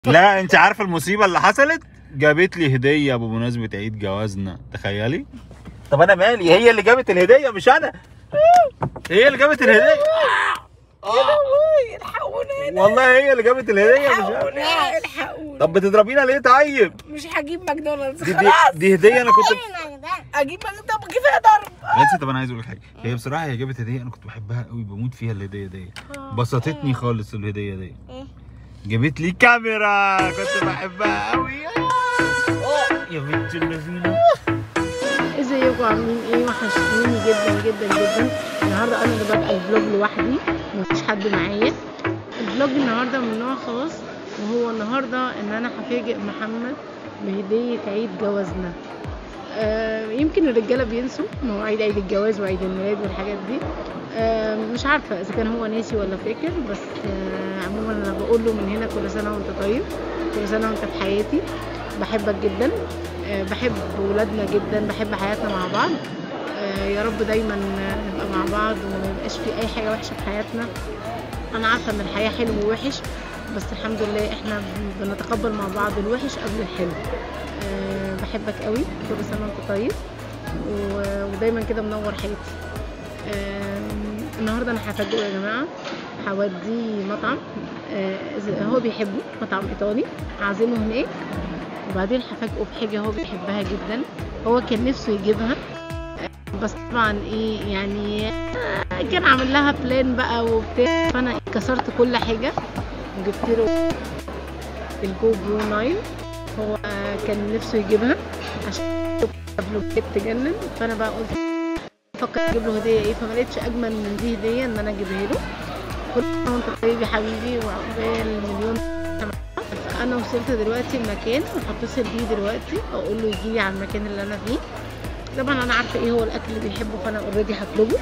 لا انت عارفه المصيبه اللي حصلت جابت لي هديه بمناسبه عيد جوازنا تخيلي طب انا مالي هي اللي جابت الهديه مش انا هي اللي جابت الهديه الحقوني الحقونا والله هي اللي جابت الهديه مش انا الحقونا الحقونا طب بتضربينا ليه طيب مش هجيب ماكدونالدز دي, دي, خلاص دي هديه انا كنت اجيب ماكدونالدز طب كفايه ضرب بس طب انا عايز اقول لك حاجه هي بصراحه هي جابت هديه انا كنت بحبها قوي بموت فيها الهديه دي بسطتني خالص الهديه دي جابت لي كاميرا كنت بحبها قوي يا بنت اللذينه ازيكم عاملين ايه وحشتوني جدا جدا جدا النهارده انا اللي ببقى الفلوج لوحدي مفيش حد معايا الفلوج النهارده من نوع خاص وهو النهارده ان انا هفاجئ محمد بهديه عيد جوازنا آه يمكن الرجاله بينسوا مواعيد عيد الجواز وعيد الميلاد والحاجات دي آه مش عارفه اذا كان هو ناسي ولا فاكر بس آه عموما انا بقول له من هنا كل سنه وانت طيب كل سنه وانت في حياتي بحبك جدا آه، بحب ولادنا جدا بحب حياتنا مع بعض آه، يا رب دايما آه، نبقى مع بعض وما يبقاش في اي حاجه وحشه في حياتنا انا عارفه ان الحياه حلو ووحش بس الحمد لله احنا بنتقبل مع بعض الوحش قبل الحلو آه، بحبك قوي كل سنه وانت طيب و- ودايما كده منور حياتي آم، النهارده انا هفاجئه يا جماعه هوديه مطعم آه، إذا هو بيحبه مطعم ايطالي هعزمه هناك وبعدين هفاجئه بحاجه هو بيحبها جدا هو كان نفسه يجيبها بس طبعا ايه يعني آه، كان عامل لها بلان بقى وبتاع فانا كسرت كل حاجه وجبت له الجو برو 9 هو آه، كان نفسه يجيبها عشان قبله بجد تجنن فانا بقى قلت فكر اجيب له هديه ايه فما لقيتش اجمل من دي هديه ان انا اجيبها له كل سنه وانت طيب يا حبيبي وعقبال مليون انا وصلت دلوقتي المكان وهتصل بيه دلوقتي اقول له يجي لي على المكان اللي انا فيه طبعا انا عارفه ايه هو الاكل اللي بيحبه فانا اوريدي هطلبه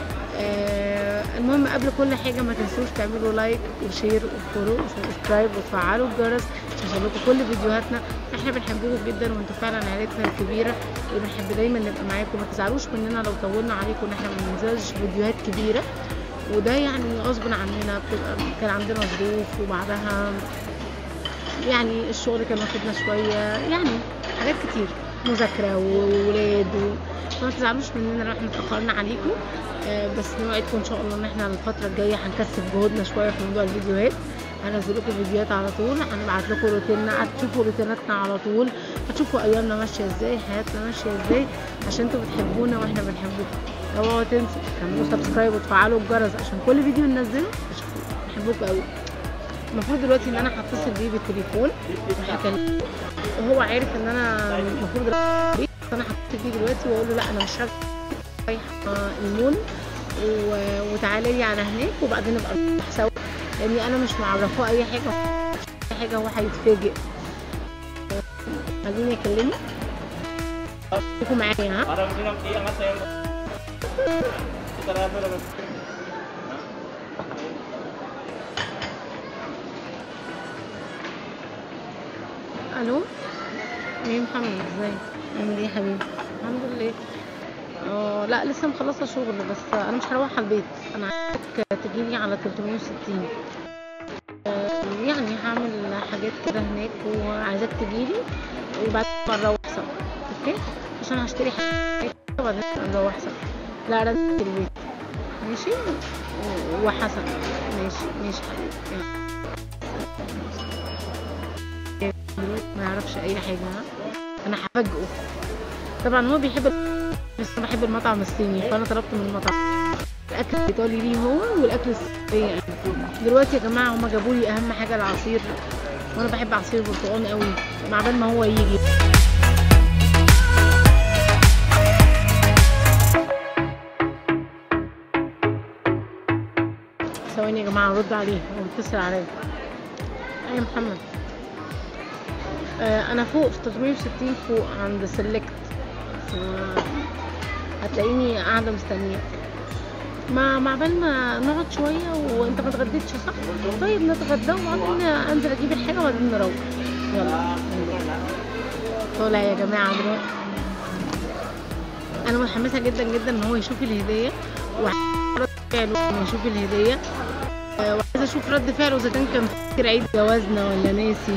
آه المهم قبل كل حاجه ما تنسوش تعملوا لايك وشير وفولو وسبسكرايب وتفعلوا الجرس عشان يوصلكوا كل فيديوهاتنا احنا بنحبكم جدا وانتوا فعلا عيلتنا الكبيره وبنحب دايما نبقى معاكم ما تزعلوش مننا لو طولنا عليكم ان احنا ما بننزلش فيديوهات كبيره وده يعني غصب عننا بتبقى كان عندنا ظروف وبعدها يعني الشغل كان واخدنا شويه يعني حاجات كتير مذاكره وولاد و... فما تزعلوش مننا لو احنا اتاخرنا عليكم آه بس نوعدكم ان شاء الله ان احنا الفتره الجايه هنكثف جهودنا شويه في موضوع الفيديوهات هنزل لكم فيديوهات على طول هنبعت لكم روتيننا هتشوفوا روتيناتنا على طول هتشوفوا ايامنا ماشيه ازاي حياتنا ماشيه ازاي عشان انتوا بتحبونا واحنا بنحبكم اوعوا تنسوا تعملوا سبسكرايب وتفعلوا الجرس عشان كل فيديو ننزله تشوفوه بحبكم قوي المفروض دلوقتي ان انا هتصل بيه بالتليفون وهكلمه وهو عارف ان انا المفروض رايح بس انا هتصل بيه دلوقتي واقول له لا انا مش رايحه المول و- وتعالى لي على هناك وبعدين نبقى نروح سوا لاني انا مش معرفاه اي حاجه اي حاجه هو هيتفاجئ خليني اكلمه خليكم معايا ها Para bilang iangat saya. Kita lihat dulu. الو ايه محمد ازيك عامل ايه يا حبيبي الحمد لله اه لا لسه مخلصه شغل بس انا مش هروح على البيت انا عايزك تجيلي على 360 آه، يعني هعمل حاجات كده هناك وعايزاك تجيلي وبعدين نروح سوا اوكي عشان هشتري حاجات وبعدين نروح سوا لا انا في البيت ماشي و- وحسن ماشي ماشي حبيبي دلوقتي ما يعرفش اي حاجه ها انا هفاجئه طبعا هو بيحب ال- بس انا بحب المطعم الصيني فانا طلبت من المطعم الاكل الايطالي ليه هو والاكل الصيني أنا. دلوقتي يا جماعه هما جابوا لي اهم حاجه العصير وانا بحب عصير البرتقال قوي مع بال ما هو يجي ثواني يا جماعه ارد عليه هو بيتصل عليا اي محمد آه، انا فوق في 360 فوق عند سيلكت هتلاقيني قاعده مستنياك ما مع بال ما نقعد شويه وانت ما اتغديتش صح طيب نتغدى وبعدين انزل اجيب الحاجه وبعدين نروح يلا طالع يا جماعه دلوقتي انا متحمسه جدا جدا ان هو يشوف الهديه وعايزه رد فعله لما يشوف الهديه آه، وعايزه عايزه اشوف رد فعله اذا كان كان فاكر عيد جوازنا ولا ناسي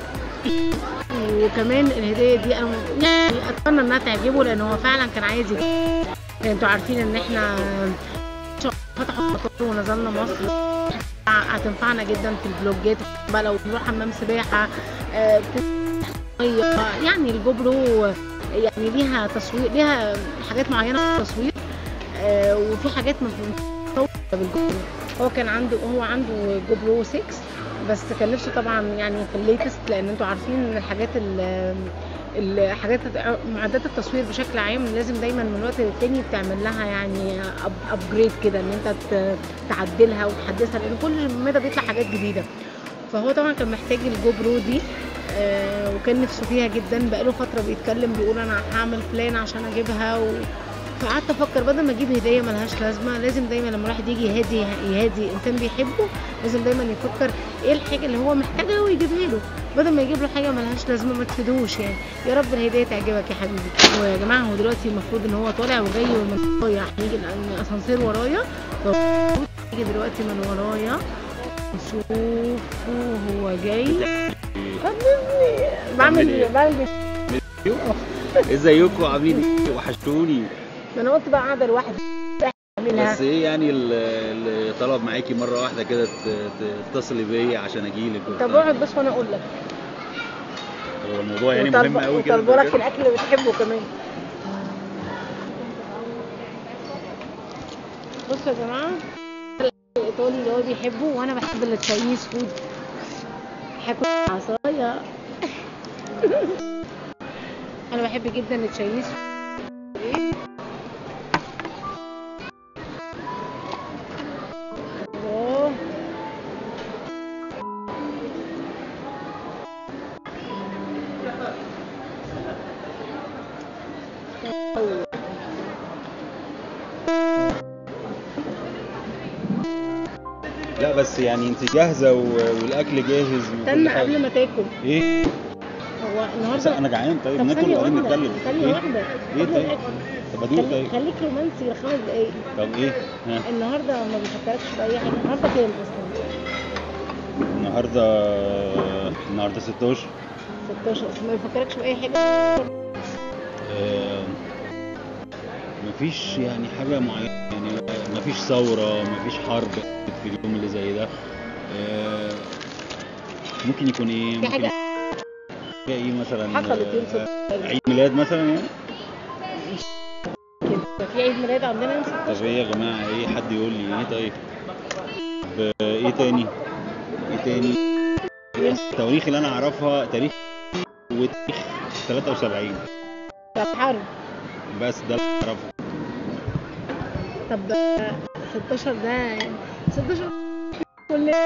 وكمان الهديه دي انا يعني اتمنى انها تعجبه لان هو فعلا كان عايز يجي يعني انتوا عارفين ان احنا فتحوا المطار ونزلنا مصر هتنفعنا جدا في الفلوجات بقى لو بنروح حمام سباحه آه، مية. يعني الجوبرو يعني ليها تصوير ليها حاجات معينه في التصوير آه، وفي حاجات ما بتتصور بالجوبرو هو كان عنده هو عنده جوبرو 6 بس كان نفسه طبعا يعني في الليتست لان انتوا عارفين ان الحاجات ال الحاجات معدات التصوير بشكل عام لازم دايما من وقت للتاني بتعمل لها يعني ابجريد كده ان انت ت- تعدلها وتحدثها لان كل مدى بيطلع حاجات جديده فهو طبعا كان محتاج الجوبرو دي آه، وكان نفسه فيها جدا بقاله فتره بيتكلم بيقول انا هعمل بلان عشان اجيبها و... فقعدت افكر بدل ما اجيب هديه ملهاش لازمه لازم دايما لما الواحد يجي يهادي يهادي انسان بيحبه لازم دايما يفكر ايه الحاجه اللي هو محتاجها ويجيبها له بدل ما يجيب له حاجه ملهاش لازمه ما تفيدوش يعني يا رب الهديه تعجبك يا حبيبي ويا جماعه هو دلوقتي المفروض ان هو طالع وجاي ومن رايح يجي الاسانسير ورايا فالمفروض يجي دلوقتي من ورايا نشوفه هو جاي حبيبي بعمل ايه بعمل إيه؟ ازيكم عاملين ايه وحشتوني ما انا قلت بقى قاعده لوحدي اعملها بس ايه يعني ال- اللي طلب معاكي مره واحده كده ت- ت- تتصلي بيا عشان اجيلك طب وبتاع. اقعد بس وانا اقول لك هو الموضوع يعني مهم وطالبه قوي كده وطالبه لك للدرجة؟ الاكل اللي بتحبه كمان بصوا يا جماعه الاكل الايطالي اللي هو بيحبه وانا بحب التشاينيز فود هاكل عصايه انا بحب جدا التشاينيز فود الله. لا بس يعني انت جاهزه و- والاكل جاهز وكل استنى حاجة. قبل ما تاكل ايه هو بس النهارده انا جعان طيب طب ناكل ثانية وبعدين واحدة نتكلم ثانية ايه واحدة ايه قبل طيب الأكل. طب ادوق خليك, طيب خليك رومانسي لخمس دقايق طب ايه ها النهارده ما بيفكركش بأي حاجة النهارده كام أصلا؟ النهارده النهارده 16 16 أصلا ما بيفكركش بأي حاجة آه، مفيش يعني حاجة معينة يعني مفيش ثورة مفيش حرب في اليوم اللي زي ده آه، ممكن يكون ايه في ممكن حاجة يبقى ايه مثلا حصلت يوم آه، 16 عيد ميلاد مثلا يعني كده في عيد ميلاد عندنا يوم 16 طب ايه يا جماعة ايه حد يقول لي ايه طيب ب- ايه تاني ايه تاني التواريخ اللي انا اعرفها تاريخ وتاريخ 73 طب حرب بس ده اللي اعرفه طب 16 ده يعني 16 كلنا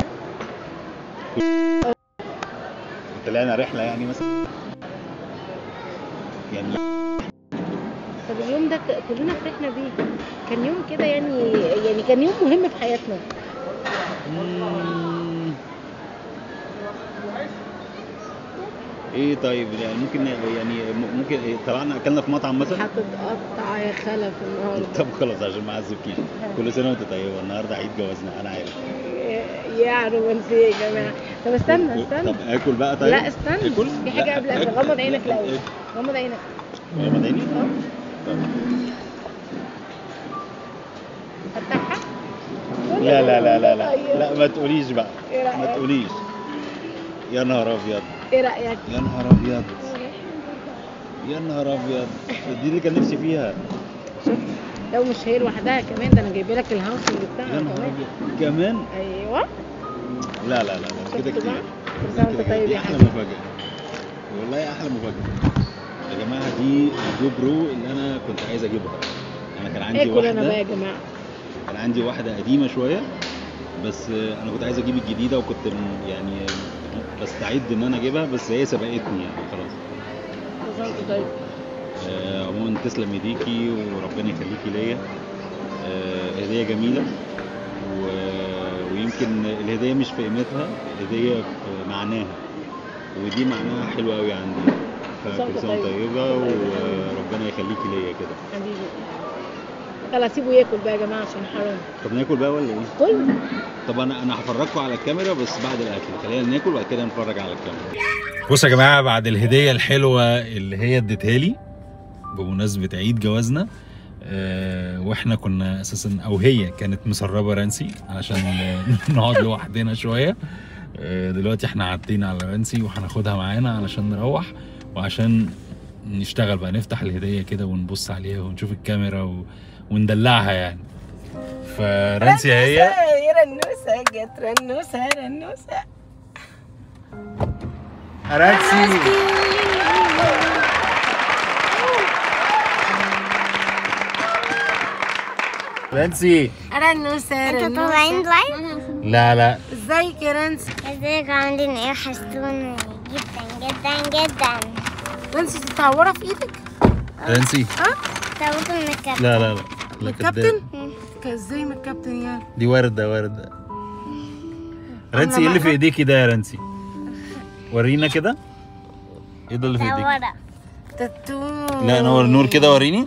طلعنا رحلة يعني مثلا يعني طب اليوم ده ك- كلنا فرحنا بيه كان يوم كده يعني يعني كان يوم مهم في حياتنا مم. ايه طيب يعني ممكن يعني م- ممكن إيه طلعنا اكلنا في مطعم مثلا هتتقطع يا خلف النهارده طب خلاص عشان ما اعذبكيش كل سنه وانت طيبه النهارده عيد جوازنا انا عارف يا رومانسية يا جماعة طب استنى استنى طب اكل بقى طيب لا استنى اكل في حاجة لا، قبل قبل آكل. غمض عينك لا، الأول آكل. غمض عينك غمض عيني اه طب. فتحها لا لا لا لا لا لا ما تقوليش بقى إيه ما رأيك؟ تقوليش يا نهار ابيض ايه رأيك؟ يا نهار ابيض يا نهار ابيض دي اللي كان نفسي فيها شوف لو مش هي لوحدها كمان ده انا جايبه لك الهاوسنج بتاعها يا نهار كمان ابيض كمان ايوه لا لا لا لا كده شفت كتير بقى؟ كل سنة وانت كده كتير. طيب دي يا احلى حبيبي مفاجأة والله احلى مفاجأة يا جماعة دي الجو برو اللي انا كنت عايز اجيبها انا كان عندي اكل انا بقى يا واحدة جماعة كان عندي واحدة قديمة شوية بس انا كنت عايز اجيب الجديدة وكنت م- يعني بستعد ان انا اجيبها بس هي سبقتني يعني خلاص كل سنة وانت طيب آه، عموما تسلم ايديكي وربنا يخليكي ليا آه، هدية جميلة و... ويمكن الهدية مش في قيمتها الهدية في معناها ودي معناها حلوة قوي عندي فكل سنة طيب. طيبة وربنا يخليكي ليا كده حبيبي يلا سيبه ياكل بقى يا جماعة عشان حرام طب ناكل بقى ولا ايه؟ كل طب انا انا هفرجكم على الكاميرا بس بعد الاكل خلينا ناكل وبعد كده نتفرج على الكاميرا بصوا يا جماعه بعد الهديه الحلوه اللي هي اديتها لي بمناسبه عيد جوازنا آه واحنا كنا اساسا او هي كانت مسربه رانسي علشان نقعد لوحدنا شويه آه دلوقتي احنا عدينا على رانسي وهناخدها معانا علشان نروح وعشان نشتغل بقى نفتح الهديه كده ونبص عليها ونشوف الكاميرا و... وندلعها يعني فرانسي هي يا رنوسه جت رنوسه رنوسه رانسي رانسي رنوسه انتوا طالعين لايف؟ لا لا ازيك يا رنسي ازيكم عاملين ايه وحشتوني جدا جدا جدا رنسي تتعوره في ايدك رانسي تعودت من الكلام لا لا لا من لا الكابتن مم. كان ازاي من الكابتن يعني دي وردة وردة رانسي ايه اللي في معاها؟ ايديكي ده يا رانسي ورينا كده ايه ده اللي في ايديكي تعورة تاتو لا نور نور كده وريني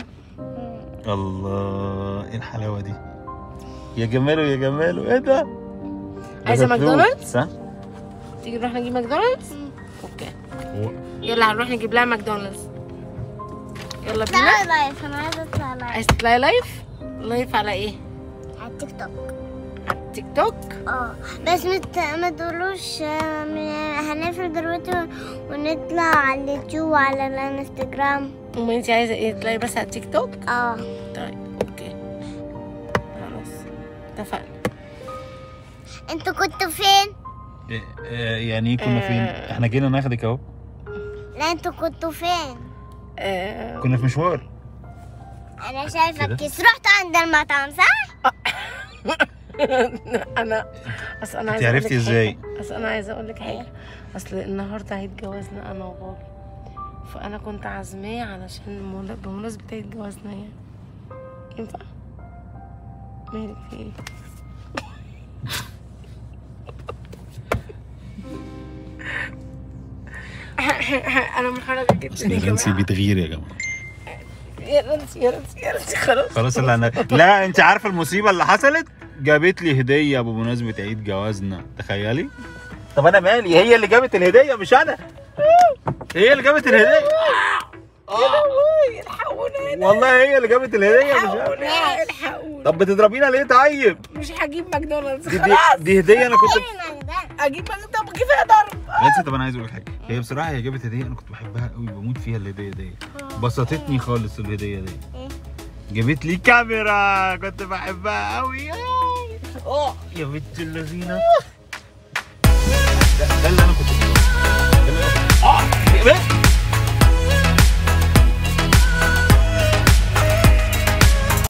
الله ايه الحلاوة دي يا جماله يا جماله ايه ده ده عايزة تاتو. ماكدونالدز؟ صح تيجي نروح نجيب ماكدونالدز اوكي يلا هنروح نجيب لها ماكدونالدز يلا بينا تعالى لايف انا عايزة اطلع لايف عايز تطلعي لايف لايف على ايه على التيك توك على التيك توك اه بس مت... ما تقولوش آه، من- هنقفل دلوقتي ونطلع على اليوتيوب وعلى الانستجرام امال انت عايزه ايه تطلعي بس على التيك توك اه طيب اوكي خلاص اتفقنا انتوا كنتوا فين؟ إيه- إيه يعني ايه كنا فين آه. احنا جينا ناخدك اهو لا انتوا كنتوا فين؟ آه، كنا في مشوار انا شايفة كده؟ كيس رحت عند المطعم صح؟ انا اصل انا انت عايزه أقول عرفتي لك ازاي حاجة. اصل انا عايزه اقول لك حاجه اصل النهارده عيد جوازنا انا وبابا فانا كنت عازماه علشان مول- بمناسبه عيد جوازنا يعني ينفع مالك في ايه انا محرجه جدا يا رانسي جماعه بتغير يا جماعه يا رنسي يا رنسي يا رنسي خلاص خلاص اللي أنا... لا انت عارفه المصيبه اللي حصلت جابت لي هديه بمناسبه عيد جوازنا تخيلي طب انا مالي هي اللي جابت الهديه مش انا هي اللي جابت الهديه الحقوني الحقونا والله هي اللي جابت الهديه مش انا الحقونا الحقونا طب بتضربينا ليه طيب مش هجيب ماكدونالدز دي, دي, خلاص دي هديه انا كنت اجيب ماكدونالدز طب كفايه ضرب بس طب انا عايز اقول لك حاجه هي بصراحه هي جابت هديه انا كنت بحبها قوي بموت فيها الهديه دي بسطتني خالص الهديه دي إيه؟ جابت لي كاميرا كنت بحبها قوي اه يا بنت اللذينه ده, ده اللي انا كنت بحبه. ده اللي أنا- اه يا بنت